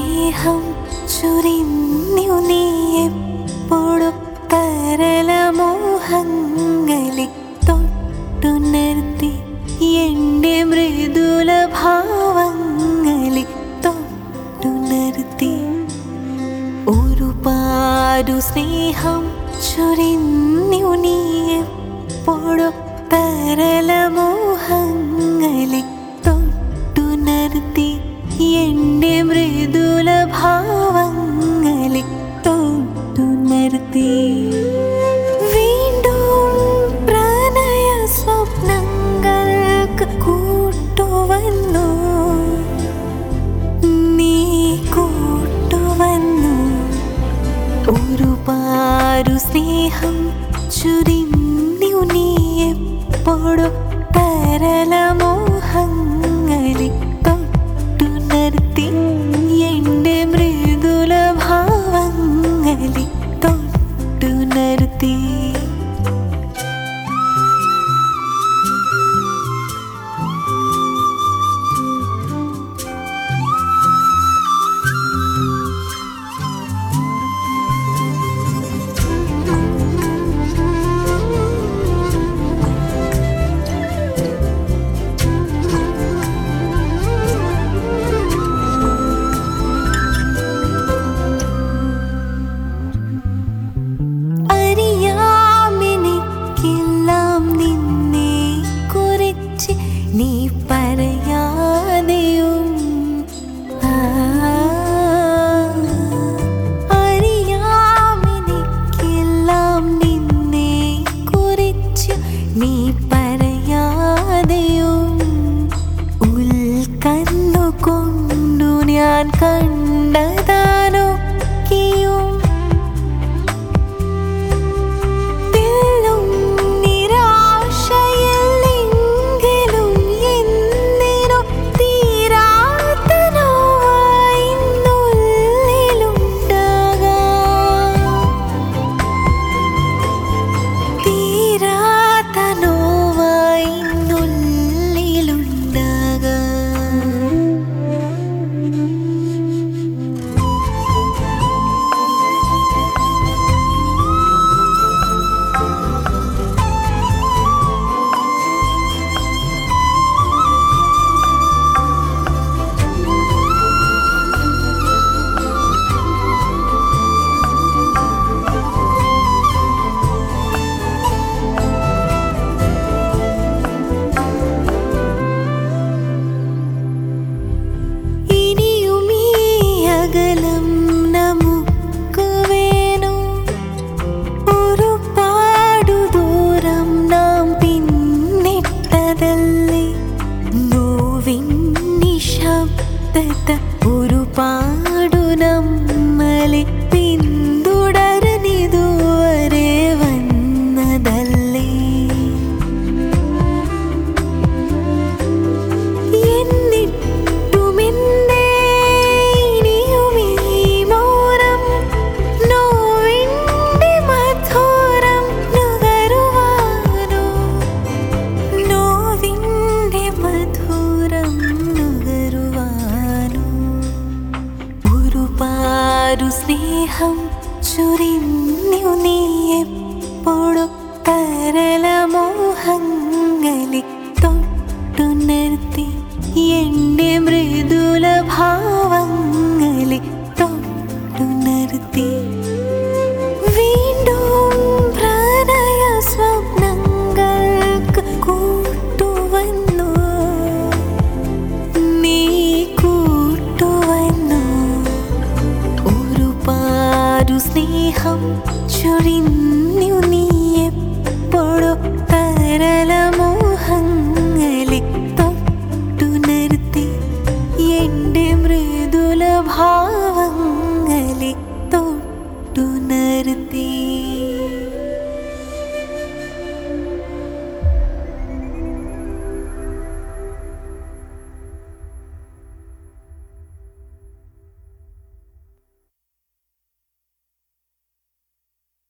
സ്നേഹം ചുരിഞ്ഞു നീ എപ്പോഴും തരലമോഹങ്ങളെ തൊട്ടുണർത്തി എൻ്റെ മൃദുല ഭാവങ്ങളെ തൊട്ടുണർത്തി ഒരുപാടു സ്നേഹം ചൊരിഞ്ഞു നീ എപ്പോഴും തരലമോഹങ്ങളെ തൊട്ടുണർത്തി എൻ്റെ മൃദുല ഭാവങ്ങളെ തൊട്ടുണർത്തി വീണ്ടും പ്രണയ സ്വപ്നങ്ങൾക്ക് കൂട്ടുവന്നു നീ കൂട്ടുവന്നു ഒരുപാടു സ്നേഹം ചുരിഞ്ഞു നീ എപ്പോഴും തരലമോഹങ്ങളെ തൊട്ടുണർത്തി എൻ്റെ മൃദുല ഭാവങ്ങളെ തൊട്ടുണർത്തി അറിയാമെനിക്കെല്ലാം നിന്നെ കുറിച്ച് നീ പറയാതെയും ആ, അറിയാമെനിക്കെല്ലാം നിന്നെ കുറിച്ച് നീ പറയാതെയും ഉൾക്കണ്ണു കൊണ്ടു ഞാൻ കണ്ടതാനൊക്കെയും തെല്ലും നിരാശയില്ലെങ്കിലും എന്തിനോ തീരാത്ത നോവായി ഇന്നുള്ളിലുണ്ടാകാം. തീരാത്ത നോവായി ഇന്നുള്ളിലുണ്ടാകാം. ഇനിയും ഈ അകലം നമുക്ക് വേണോ ഒരുപാടു ദൂരം നാം പിന്നിട്ടതല്ലേ നോവിൻ നിശബ്ദത ഒരുപാടു നമ്മളെ പിന്തുടർന്നിതുവരെ വന്നതല്ലേ എന്നിട്ടുമെന്തേ ഇനിയും ഈ മൗനം നോവിൻ്റെ മധുരം നുകരുവാനോ നോവിൻ്റെ മധുരം നുകരുവാനോ ഒരുപാടു സ്നേഹം ചുരിഞ്ഞു നീ എപ്പോഴും തരലമോഹങ്ങളെ തൊട്ടുണർത്തി എൻ്റെ മൃദുല ഭാവങ്ങളെ തൊട്ടുണർത്തി വീണ്ടും പ്രണയ സ്വപ്നങ്ങൾക്ക് കൂട്ടുവന്നു നീ കൂട്ടുവന്നു ഒരുപാടു സ്നേഹം ചൊരിഞ്ഞു നീ എപ്പോഴും തരലം